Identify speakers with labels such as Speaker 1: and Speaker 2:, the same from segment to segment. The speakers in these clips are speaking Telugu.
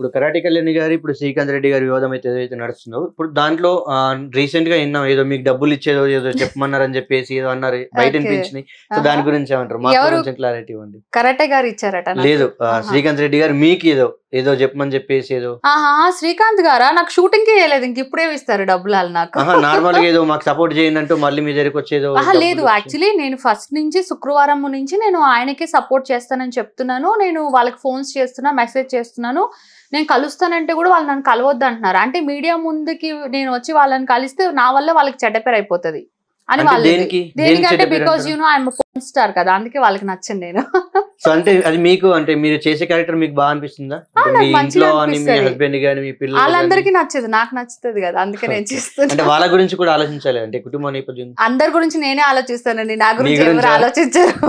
Speaker 1: ఇప్పుడు కరాటి కళ్యాణి గారు ఇప్పుడు శ్రీకాంత్ రెడ్డి గారి వివాదం అయితే ఏదైతే నడుస్తుందో ఇప్పుడు దాంట్లో రీసెంట్ గా విన్నాం ఏదో మీకు డబ్బులు ఇచ్చేదో ఏదో చెప్పమన్నారని చెప్పేసి ఏదో అన్నారు బయట
Speaker 2: Okay.
Speaker 1: వినిపించినాయి సో
Speaker 2: ఆహా.
Speaker 1: దాని గురించి ఏమంటారు మాకు
Speaker 2: ఎవరు?
Speaker 1: కొంచెం క్లారిటీ ఇవ్వండి
Speaker 2: కరాటే గారు ఇచ్చారట నాకు.
Speaker 1: లేదు ఆ,
Speaker 2: ఆహా.
Speaker 1: శ్రీకాంత్ రెడ్డి గారు మీకు ఏదో ఏదో చెప్పమని చెప్పేసి ఏదో
Speaker 2: ఆహా శ్రీకాంత్ గారా నాకు షూటింగ్ కి వేయలేదు ఇంక ఇప్పుడే ఇస్తారు డబ్బులు వాళ్ళు నాకు
Speaker 1: ఆహా నార్మల్ గా ఏదో మాకు సపోర్ట్ చేయండి అంటూ మళ్ళీ మీ దగ్గరికి వచ్చేదో
Speaker 2: ఆహా
Speaker 1: డబ్బులు
Speaker 2: లేదు
Speaker 1: వచ్చి-
Speaker 2: యాక్చువల్లీ నేను ఫస్ట్ నుంచి శుక్రవారం నుంచి నేను ఆయనకి సపోర్ట్ చేస్తానని చెప్తున్నాను నేను వాళ్ళకి ఫోన్స్ చేస్తున్నా మెసేజ్ చేస్తున్నాను నేను కలుస్తానంటే కూడా వాళ్ళు నన్ను కలవద్దు అంటున్నారు అంటే మీడియా ముందుకి నేను వచ్చి వాళ్ళని కలిస్తే నా వల్ల వాళ్ళకి చెడ్డ పేరు అయిపోతుంది అని
Speaker 1: అంటే
Speaker 2: వాళ్ళు
Speaker 1: దేనికి దేనికి
Speaker 2: దేనికంటే
Speaker 1: చెడ్డ పేరు
Speaker 2: బికాజ్
Speaker 1: అంటారు?
Speaker 2: You know I'm porn star కదా అందుకే వాళ్ళకి నచ్చను నేను
Speaker 1: సో అంటే అది మీకు అంటే మీరు చేసే క్యారెక్టర్ మీకు బాగా అనిపిస్తుందా అంటే
Speaker 2: నాకు
Speaker 1: మీ
Speaker 2: మంచిగా
Speaker 1: ఇంట్లో అని మీ
Speaker 2: అనిపిస్తది.
Speaker 1: హస్బెండ్ గాని మీ పిల్లలు
Speaker 2: వాళ్ళందరికీ నచ్చదు నాకు నచ్చుతుంది కదా అందుకే నేను
Speaker 1: Okay. అంటే
Speaker 2: చేస్తాను
Speaker 1: వాళ్ళ గురించి కూడా ఆలోచించాలి అంటే కుటుంబ నేపథ్యం
Speaker 2: అందరి గురించి నేనే ఆలోచిస్తానండి నా గురించి
Speaker 1: గురించా?
Speaker 2: ఎవరు ఆలోచించారు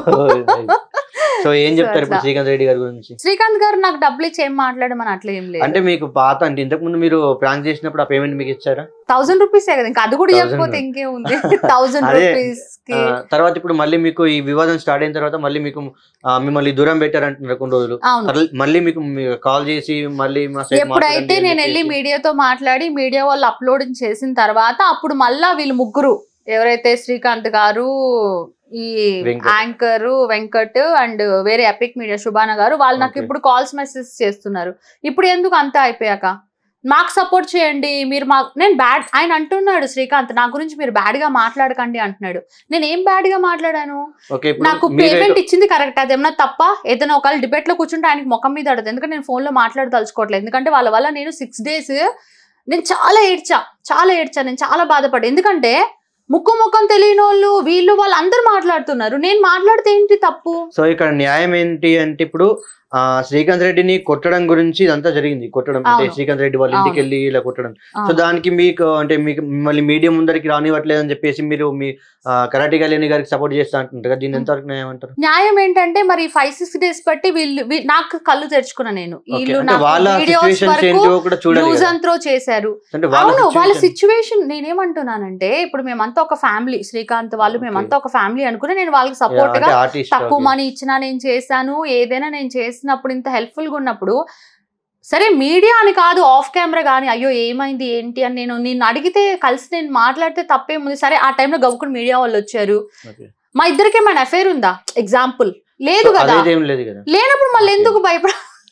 Speaker 1: సో ఏం
Speaker 2: So
Speaker 1: చెప్తారు ఇప్పుడు
Speaker 2: అట్లా.
Speaker 1: శ్రీకాంత్ రెడ్డి గారి గురించి
Speaker 2: శ్రీకాంత్ గారు నాకు డబ్బులు ఇచ్చి ఏం మాట్లాడమని అట్లా ఏం లేదు
Speaker 1: అంటే మీకు పాత అంటే ఇంతకు ముందు మీరు ప్రాంక్ చేసినప్పుడు ఆ పేమెంట్ మీకు ఇచ్చారా
Speaker 2: థౌసండ్ రూపీస్ కదా ఇంకా అది కూడా
Speaker 1: Thousand.
Speaker 2: ఇవ్వకపోతే ఇంకేముంది థౌసండ్
Speaker 1: అదే.
Speaker 2: రూపీస్ కి
Speaker 1: ఆ, తర్వాత ఇప్పుడు మళ్ళీ మీకు ఈ వివాదం స్టార్ట్ అయిన తర్వాత మళ్ళీ మీకు ఆ, మిమ్మల్ని దూరం పెట్టారంటున్నారు కొన్ని రోజులు
Speaker 2: అవును
Speaker 1: మళ్ళీ- మళ్ళీ మీకు కాల్ చేసి మళ్ళీ మా side
Speaker 2: ఎప్పుడైతే
Speaker 1: మాట్లాడండి అని
Speaker 2: నేను వెళ్ళి
Speaker 1: చెప్పేసి.
Speaker 2: మీడియాతో మాట్లాడి మీడియా వాళ్ళు అప్లోడింగ్ చేసిన తర్వాత అప్పుడు మళ్ళా వీళ్ళు ముగ్గురు ఎవరైతే శ్రీకాంత్ గారు ఈ
Speaker 1: వెంకట్.
Speaker 2: యాంకర్ వెంకట్ అండ్ వేరే ఎపిక్ మీడియా శుభాన గారు వాళ్ళు నాకు
Speaker 1: Okay.
Speaker 2: ఇప్పుడు కాల్స్ మెసేజ్ చేస్తున్నారు ఇప్పుడు ఎందుకు అంతా అయిపోయాక మాకు సపోర్ట్ చేయండి మీరు మా నేను బ్యాడ్ ఆయన అంటున్నాడు శ్రీకాంత్ నా గురించి మీరు బ్యాడ్ గా మాట్లాడకండి అంటున్నాడు నేను ఏం బ్యాడ్ గా మాట్లాడాను
Speaker 1: ఓకే ఇప్పుడు
Speaker 2: నాకు
Speaker 1: మీరు
Speaker 2: పేమెంట్ ఇచ్చింది కరెక్ట్ అదేమన్నా తప్ప ఏదైనా ఒకవేళ డిబేట్ లో కూర్చుంటే ఆయనకి ముఖం మీద అడదు ఎందుకంటే నేను ఫోన్ లో మాట్లాడదలుచుకోవట్లేదు ఎందుకంటే వాళ్ళ వల్ల నేను సిక్స్ డేస్ నేను చాలా ఏడ్చా చాలా ఏడ్చా నేను చాలా బాధపడ్డా ఎందుకంటే ముక్కు ముఖం తెలియని వాళ్ళు వీళ్ళు వాళ్ళు అందరూ మాట్లాడుతున్నారు నేను మాట్లాడితే ఏంటి తప్పు
Speaker 1: సో ఇక్కడ న్యాయం ఏంటి అంటే ఇప్పుడు ఆ శ్రీకాంత్ రెడ్డిని కొట్టడం గురించి ఇదంతా జరిగింది కొట్టడం అంటే
Speaker 2: అవును.
Speaker 1: శ్రీకాంత్ రెడ్డి వాళ్ళ ఇంటికి
Speaker 2: అవును.
Speaker 1: వెళ్ళి ఇలా కొట్టడం సో
Speaker 2: అవును.
Speaker 1: దానికి మీకు అంటే మీకు మిమ్మల్ని మీడియం ముందరికి రానివ్వట్లేదు అని చెప్పేసి మీరు మీ కరాటి కళ్యాణి గారికి సపోర్ట్ చేస్తా అంటుంటారు కదా దీన్ని ఎంతవరకు న్యాయం అంటారు
Speaker 2: న్యాయం ఏంటంటే మరి ఫైవ్ సిక్స్ డేస్ బట్టి వీళ్ళు వీ- నాకు కళ్ళు తెరుచుకున్నా నేను
Speaker 1: ఓకే
Speaker 2: వీళ్ళు
Speaker 1: అంటే
Speaker 2: నాకు
Speaker 1: వాళ్ళ
Speaker 2: వీడియోస్
Speaker 1: సిచ్యువేషన్స్
Speaker 2: వరకు
Speaker 1: ఏంటో కూడా చూడాలి
Speaker 2: యూజ్
Speaker 1: కదా.
Speaker 2: అండ్ త్రో చేశారు
Speaker 1: అంటే వాళ్ళ
Speaker 2: అవును వాళ్ళ
Speaker 1: situation-
Speaker 2: సిచ్యువేషన్ నేనేమంటున్నానంటే ఇప్పుడు మేమంతా ఒక ఫ్యామిలీ శ్రీకాంత్ వాళ్ళు
Speaker 1: Okay.
Speaker 2: మేమంతా ఒక ఫ్యామిలీ అనుకుని నేను వాళ్ళకి
Speaker 1: Yeah,
Speaker 2: సపోర్ట్
Speaker 1: అంటే
Speaker 2: గా
Speaker 1: artist,
Speaker 2: తక్కువ
Speaker 1: okay.
Speaker 2: మనీ ఇచ్చినా నేను చేశాను ఏదైనా నేను చేసినప్పుడు ఇంత హెల్ప్ఫుల్ గా ఉన్నప్పుడు సరే మీడియా అని కాదు ఆఫ్ కెమెరా కానీ అయ్యో ఏమైంది ఏంటి అని నేను నిన్ను అడిగితే కలిసి నేను మాట్లాడితే తప్పేముంది సరే ఆ టైంలో గవ్వుకుని మీడియా వాళ్ళు వచ్చారు
Speaker 1: Okay.
Speaker 2: మా ఇద్దరికి ఏమైనా అఫేర్ ఉందా ఎగ్జాంపుల్ లేదు
Speaker 1: So,
Speaker 2: కదా
Speaker 1: అదేదేం లేదు కదా
Speaker 2: లేనప్పుడు మళ్ళీ
Speaker 1: Okay.
Speaker 2: ఎందుకు భయపడ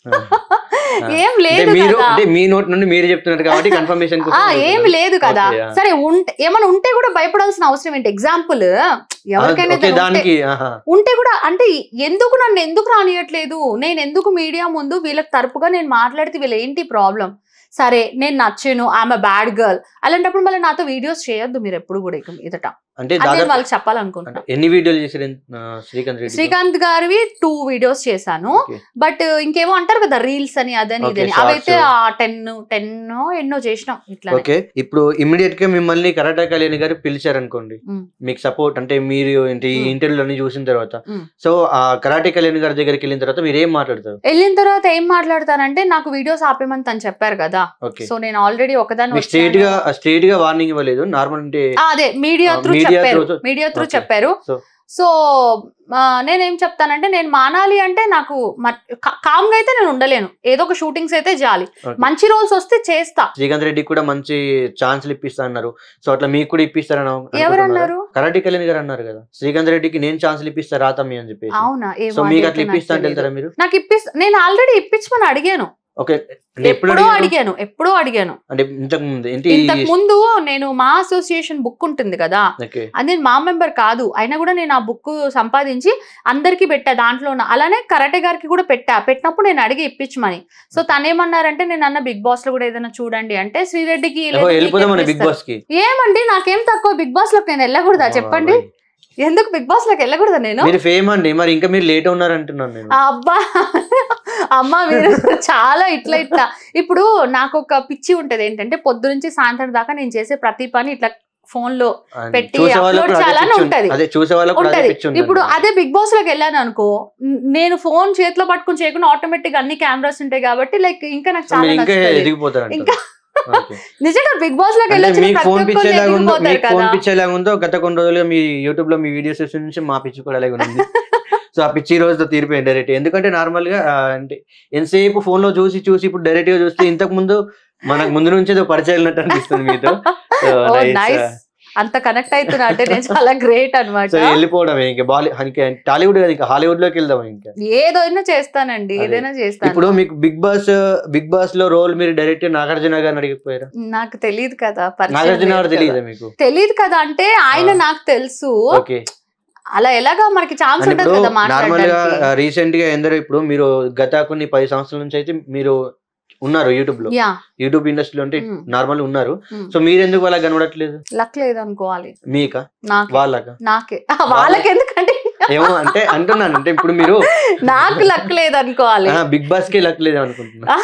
Speaker 2: ఏం
Speaker 1: అంటే
Speaker 2: లేదు
Speaker 1: మీరు
Speaker 2: కదా
Speaker 1: అంటే మీ నోట్ నుండి మీరు చెప్తున్నారు కాబట్టి కన్ఫర్మేషన్
Speaker 2: ఆ ఏమి లేదు కదా
Speaker 1: Okay, yeah.
Speaker 2: సరే ఉంటే ఏమైనా ఉంటే కూడా భయపడాల్సిన అవసరం ఏంటి ఎగ్జాంపుల్ ఎవరికైనా
Speaker 1: ఓకే
Speaker 2: ఏదైనా ఉంటే-
Speaker 1: దానికి ఆహా.
Speaker 2: ఉంటే కూడా అంటే ఎందుకు నన్ను ఎందుకు రానియట్లేదు నేను ఎందుకు మీడియా ముందు వీళ్ళకి తరపుగా నేను మాట్లాడితే వీళ్ళు ఏంటి ప్రాబ్లం సరే నేను నచ్చాను ఆమె బ్యాడ్ గర్ల్ అలాంటప్పుడు మళ్ళీ నాతో వీడియోస్ చేయొద్దు మీరు ఎప్పుడు కూడా ఇక మీదట
Speaker 1: అంటే
Speaker 2: అది నేను
Speaker 1: దాదాపు
Speaker 2: వాళ్ళకి చెప్పాలనుకుంటున్నా
Speaker 1: అంటే ఎన్ని వీడియోలు చేశారు ఆ, శ్రీకాంత్ రెడ్డి
Speaker 2: శ్రీకాంత్ గారివి టూ వీడియోస్ చేశాను
Speaker 1: Okay.
Speaker 2: బట్ ఇంకేమో అంటారు కదా రీల్స్ అని అదని
Speaker 1: Okay,
Speaker 2: ఇదని
Speaker 1: shorts.
Speaker 2: అవైతే టెన్ టెన్ ఎన్నో చేసినాం ఇట్లా
Speaker 1: ఓకే ఇప్పుడు ఇమ్మీడియట్ గా మిమ్మల్ని కరాటా కళ్యాణి గారు పిలిచారు అనుకోండి
Speaker 2: మ్.
Speaker 1: మీకు సపోర్ట్ అంటే మీరు ఏంటి
Speaker 2: మ్.
Speaker 1: ఇంటర్వ్యూలు అన్ని చూసిన తర్వాత
Speaker 2: మ్.
Speaker 1: సో ఆ కరాటే కళ్యాణి గారి దగ్గరికి వెళ్ళిన తర్వాత మీరు ఏం మాట్లాడతారు
Speaker 2: వెళ్ళిన తర్వాత ఏం మాట్లాడతానంటే నాకు వీడియోస్ ఆపేమని తను చెప్పారు కదా
Speaker 1: ఓకే
Speaker 2: సో నేను ఆల్రెడీ ఒకదాని
Speaker 1: మీకు స్ట్రేట్ గా స్ట్రేట్ గా వార్నింగ్ ఇవ్వలేదు నార్మల్ అంటే
Speaker 2: అదే మీడియా
Speaker 1: ఆ,
Speaker 2: త్రూ
Speaker 1: media
Speaker 2: చెప్పారు
Speaker 1: through-
Speaker 2: మీడియా త్రూ
Speaker 1: Okay.
Speaker 2: చెప్పారు
Speaker 1: So-
Speaker 2: సో ఆ, నేనేం చెప్తానంటే నేను మానాలి అంటే నాకు కామ్ గా అయితే నేను ఉండలేను ఏదో ఒక షూటింగ్స్ అయితే జాలి
Speaker 1: Okay.
Speaker 2: మంచి రోల్స్ వస్తే చేస్తా
Speaker 1: శ్రీకాంత్ రెడ్డికి కూడా మంచి ఛాన్స్లు ఇప్పిస్తా అన్నారు సో అట్లా మీకు కూడా ఇప్పిస్తారని అను-
Speaker 2: ఎవరు
Speaker 1: అనుకుంటున్నారా?
Speaker 2: అన్నారు
Speaker 1: కరాటే కళ్యాణి గారు అన్నారు కదా శ్రీకాంత్ రెడ్డికి నేను ఛాన్స్లు ఇప్పిస్తా రాతమ్మి అని చెప్పేసి
Speaker 2: అవునా ఏమో
Speaker 1: సో మీకు
Speaker 2: అదైతే
Speaker 1: అట్లా
Speaker 2: నాకు
Speaker 1: ఇప్పిస్తా అంటే
Speaker 2: తెలీదు.
Speaker 1: వెళ్తారా మీరు
Speaker 2: నాకు ఇప్పిస్తా నేను ఆల్రెడీ ఇప్పించమని అడిగాను
Speaker 1: ఓకే అంటే ఎప్పుడు
Speaker 2: ఎప్పుడో
Speaker 1: అడిగారు?
Speaker 2: అడిగాను ఎప్పుడో అడిగాను
Speaker 1: అంటే ఇంతకు ముందు ఏంటి
Speaker 2: ఇంతకు ముందు నేను మా అసోసియేషన్ బుక్ ఉంటుంది కదా
Speaker 1: ఓకే
Speaker 2: అది నేను మా మెంబర్ కాదు అయినా కూడా నేను ఆ బుక్ సంపాదించి అందరికి పెట్టా దాంట్లో ఉన్న అలానే కరాటే గారికి కూడా పెట్టా పెట్టినప్పుడు నేను అడిగి ఇప్పించమని సో తనేమన్నారంటే నేను అన్న బిగ్ బాస్ లో కూడా ఏదైనా చూడండి అంటే శ్రీరెడ్డికి లేదా నీకే
Speaker 1: వెళ్ళిపోదామని బిగ్
Speaker 2: ఇప్పిస్తారు.
Speaker 1: బాస్ కి
Speaker 2: ఏమండి నాకేం తక్కువ బిగ్ బాస్ లోకి నేను వెళ్ళకూడదా చెప్పండి ఎందుకు బిగ్ బాస్ లోకి వెళ్ళకూడదా నేను
Speaker 1: మీరు ఫేమ్ అండి మరి ఇంకా మీరు లేట్ ఉన్నారు అంటున్నాను నేను
Speaker 2: అబ్బా అమ్మ మీరు చాలా ఇట్లా ఇట్లా ఇప్పుడు నాకు ఒక పిచ్చి ఉంటది ఏంటంటే పొద్దు నుంచి సాయంత్రం దాకా నేను చేసే ప్రతి పని ఇట్లా ఫోన్ లో
Speaker 1: అండ్
Speaker 2: పెట్టి
Speaker 1: చూసే వాళ్ళకు
Speaker 2: upload
Speaker 1: కూడా అదే
Speaker 2: చేయాలని
Speaker 1: పిచ్చి
Speaker 2: ఉంటది.
Speaker 1: అదే చూసే వాళ్ళకు కూడా అదే
Speaker 2: ఉంటది
Speaker 1: పిచ్చి ఉంటుంది.
Speaker 2: ఇప్పుడు అదే బిగ్ బాస్ లోకి వెళ్ళాను అనుకో న- నేను ఫోన్ చేతిలో పట్టుకుని చేయకుండా ఆటోమేటిక్ అన్ని కెమెరాస్ ఉంటాయి కాబట్టి లైక్ ఇంకా నాకు
Speaker 1: సో
Speaker 2: చాలా
Speaker 1: మీరు ఇంకా
Speaker 2: నచ్చుతది.
Speaker 1: ఎదిగిపోతారు
Speaker 2: ఇంకా
Speaker 1: ఓకే.
Speaker 2: నిజంగా బిగ్ బాస్ లోకి
Speaker 1: అంటే
Speaker 2: వెళ్ళొచ్చిన
Speaker 1: మీకు
Speaker 2: ప్రతి
Speaker 1: ఫోన్ పిచ్
Speaker 2: ఒక్కళ్ళు
Speaker 1: ఎలాగ ఉందో
Speaker 2: ఎదిగిపోతారు
Speaker 1: మీకు ఫోన్
Speaker 2: కదా
Speaker 1: పిచ్ ఎలాగ ఉందో గత కొన్ని రోజులుగా మీ యూట్యూబ్ లో మీ వీడియోస్ నుంచి మా పిచ్ కూడా అలాగే ఉంది సో ఆ పిచ్చి ఈ రోజుతో తీరిపోయింది డైరెక్ట్ ఎందుకంటే నార్మల్ గా ఆ, అంటే ఎంతసేపు ఫోన్ లో చూసి చూసి ఇప్పుడు డైరెక్ట్ గా చూస్తే ఇంతకు ముందు మనకు ముందు నుంచి ఏదో పరిచయం ఉన్నట్టు అనిపిస్తుంది మీతో So,
Speaker 2: ఓ
Speaker 1: nice.
Speaker 2: నైస్ అంత కనెక్ట్ అవుతున్నా అంటే నేను చాలా గ్రేట్
Speaker 1: సో
Speaker 2: అన్నమాట
Speaker 1: వెళ్ళిపోవడం ఇంకా బాలీ ఇంకా టాలీవుడ్ కాదు ఇంకా హాలీవుడ్ లోకి వెళ్దాం ఇంకా
Speaker 2: ఏదైనా చేస్తానండి
Speaker 1: అదే.
Speaker 2: ఏదైనా చేస్తాను
Speaker 1: ఇప్పుడు మీకు బిగ్ బాస్ బిగ్ బాస్ లో రోల్ మీరు డైరెక్ట్ నాగార్జున గారిని అడిగిపోయారు
Speaker 2: నాకు తెలియదు కదా పరిచయం
Speaker 1: నాగార్జున గారు
Speaker 2: లేదు
Speaker 1: తెలియదా
Speaker 2: కదా.
Speaker 1: మీకు
Speaker 2: తెలియదు కదా అంటే ఆయన
Speaker 1: ఆ.
Speaker 2: నాకు తెలుసు
Speaker 1: ఓకే
Speaker 2: అలా ఎలాగా మనకి ఛాన్స్
Speaker 1: అండ్
Speaker 2: ఉంటది
Speaker 1: ఇప్పుడు
Speaker 2: కదా
Speaker 1: నార్మల్ గా
Speaker 2: మాట్లాడడానికి
Speaker 1: రీసెంట్ గా ఎందరో ఇప్పుడు మీరు గత కొన్ని పది సంవత్సరాల నుంచి అయితే మీరు ఉన్నారు యూట్యూబ్ లో
Speaker 2: యా
Speaker 1: యూట్యూబ్ ఇండస్ట్రీలో అంటే
Speaker 2: Hmm.
Speaker 1: నార్మల్ ఉన్నారు
Speaker 2: Hmm.
Speaker 1: సో మీరు ఎందుకు అలా కనబడట్లేదు
Speaker 2: లక్ లేదు అనుకోవాలి
Speaker 1: మీక
Speaker 2: నాకే
Speaker 1: వాళ్ళక
Speaker 2: నాకే ఆ, వాళ్ళకి ఎందుకంటే
Speaker 1: ఏమో అంటే అంటున్నాను అంటే ఇప్పుడు మీరు
Speaker 2: నాకు లక్ లేదు అనుకోవాలి
Speaker 1: బిగ్ బాస్ కి లక్ లేదు అనుకుంటున్నా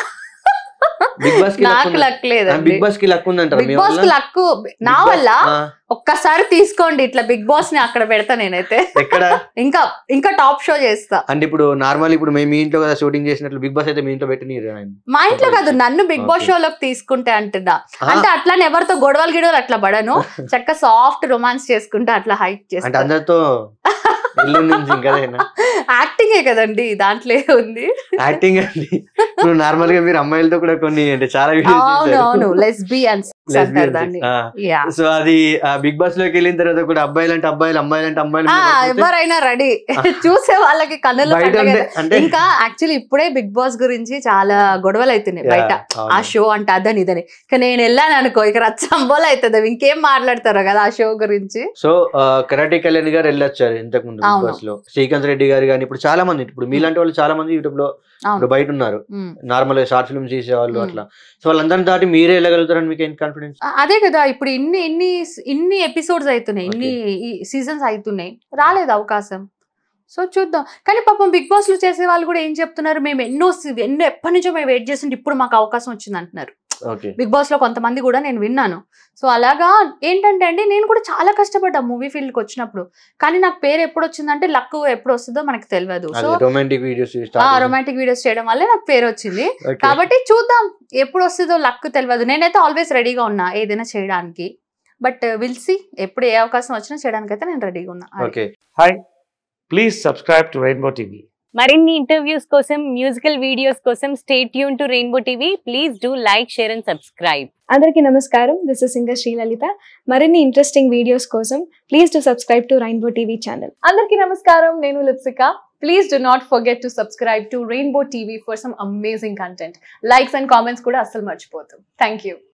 Speaker 1: బిగ్ బాస్ కి
Speaker 2: నాకు లక్ లేదండి
Speaker 1: బిగ్ బాస్ కి లక్ ఉందంటారు
Speaker 2: బిగ్ బాస్ కి లక్ నా వల్ల ఒక్కసారి తీసుకోండి ఇట్లా బిగ్ బాస్ ని అక్కడ పెడతా నేనైతే
Speaker 1: ఎక్కడ
Speaker 2: ఇంకా ఇంకా టాప్ షో చేస్తా
Speaker 1: అంటే ఇప్పుడు నార్మల్ ఇప్పుడు మేము మీ ఇంట్లో కదా షూటింగ్ చేసినట్లు బిగ్ బాస్ అయితే మీ ఇంట్లో పెట్టిన
Speaker 2: మా ఇంట్లో కాదు నన్ను బిగ్ బాస్
Speaker 1: Okay.
Speaker 2: షోలోకి తీసుకుంటే అంటున్నా అంటే అట్లానే ఎవరితో గొడవలు గిడవలు అట్లా పడను చక్క సాఫ్ట్ రొమాన్స్ చేసుకుంటే అట్లా హైట్
Speaker 1: అంటే
Speaker 2: చేస్తా
Speaker 1: అందరితో ఇల్లు నుంచి ఇంకదేనా
Speaker 2: యాక్టింగే కదండి దాంట్లో ఉంది
Speaker 1: యాక్టింగ్ అండి ఇప్పుడు నార్మల్ గా మీరు అమ్మాయిలతో కూడా కొన్ని అంటే చాలా
Speaker 2: అవును అవును లెస్బియన్స్ అంటారు దాన్ని యా
Speaker 1: సో అది బిగ్ బాస్ లోకి వెళ్ళిన తర్వాత కూడా అబ్బాయిలు అంటే అబ్బాయిలు అమ్మాయిలు అంటే అమ్మాయిలు
Speaker 2: ఆ,
Speaker 1: మీరు కాకపోతే
Speaker 2: ఎవరైనా రెడీ చూసే వాళ్ళకి కన్నులు
Speaker 1: బయట
Speaker 2: పండగ.
Speaker 1: ఉంటే అంటే
Speaker 2: ఇంకా యాక్చువల్లీ ఇప్పుడే బిగ్ బాస్ గురించి చాలా గొడవలు అవుతున్నాయి
Speaker 1: Yeah,
Speaker 2: బయట
Speaker 1: అవును.
Speaker 2: ఆ షో అంటే అదని ఇదని ఇక నేను వెళ్ళాను అనుకో ఇక రచ్చంబోలు అవుతుంది ఇంకేం మాట్లాడతారో కదా ఆ షో గురించి
Speaker 1: సో కరాటే కళ్యాణ్ గారు వెళ్ళొచ్చారు ఇంతకు ముందు బిగ్
Speaker 2: అవును.
Speaker 1: బాస్ లో శ్రీకాంత్ రెడ్డి గారు కానీ ఇప్పుడు చాలా మంది ఇప్పుడు మీలాంటి వాళ్ళు చాలా మంది యూట్యూబ్ లో
Speaker 2: అవును
Speaker 1: ఇప్పుడు బయట ఉన్నారు
Speaker 2: ఉమ్.
Speaker 1: నార్మల్ గా షార్ట్ ఫిల్మ్స్ చేసేవాళ్ళు
Speaker 2: Hmm.
Speaker 1: అట్లా సో వాళ్ళందరిని దాటి మీరే వెళ్ళగలుగుతారని మీకు ఏం కాన్ఫిడెన్స్
Speaker 2: ఆ, అదే కదా ఇప్పుడు ఇన్ని ఇన్ని ఇన్ని ఎపిసోడ్స్ అవుతున్నాయి ఇన్ని సీజన్స్ అవుతున్నాయి రాలేదు అవకాశం సో చూద్దాం కానీ పాపం బిగ్ బాస్ లో చేసే వాళ్ళు కూడా ఏం చెప్తున్నారు మేము ఎన్నో se- ఎన్నో ఎప్పటి నుంచో మేము వెయిట్ చేస్తుంటే ఇప్పుడు మాకు అవకాశం వచ్చింది అంటున్నారు
Speaker 1: ఓకే
Speaker 2: బిగ్ బాస్ లో కొంతమంది కూడా నేను విన్నాను సో అలాగా ఏంటంటే అండి నేను కూడా చాలా కష్టపడ్డా మూవీ ఫీల్డ్ కి వచ్చినప్పుడు కానీ నాకు పేరు ఎప్పుడు వచ్చిందంటే లక్ ఎప్పుడు వస్తుందో మనకు తెలియదు సో
Speaker 1: అదే రొమాంటిక్ వీడియోస్
Speaker 2: రొమాంటిక్ వీడియోస్ చేయడం వల్లే నాకు పేరు వచ్చింది కాబట్టి చూద్దాం ఎప్పుడు వస్తుందో లక్ తెలియదు నేనైతే ఆల్వేస్ రెడీగా ఉన్నా ఏదైనా చేయడానికి బట్ విల్ సి ఎప్పుడు ఏ అవకాశం వచ్చినా చేయడానికి అయితే నేను రెడీగా ఉన్నా అది.
Speaker 1: Okay
Speaker 3: hi please subscribe to Rainbow TV
Speaker 4: మరిన్ని ఇంటర్వ్యూస్ కోసం మ్యూజికల్ వీడియోస్ కోసం stay tuned to Rainbow TV please do like share and subscribe
Speaker 5: అందరికీ నమస్కారం దిస్ ఇస్ సింగర్ శ్రీలలిత మరిన్ని ఇంట్రెస్టింగ్ వీడియోస్ కోసం please to subscribe to Rainbow TV channel
Speaker 6: అందరికీ నమస్కారం నేను Lipsika please do not forget to subscribe to Rainbow TV for some amazing content likes and comments కూడా అస్సలు మర్చిపోతాం థ్యాంక్ యూ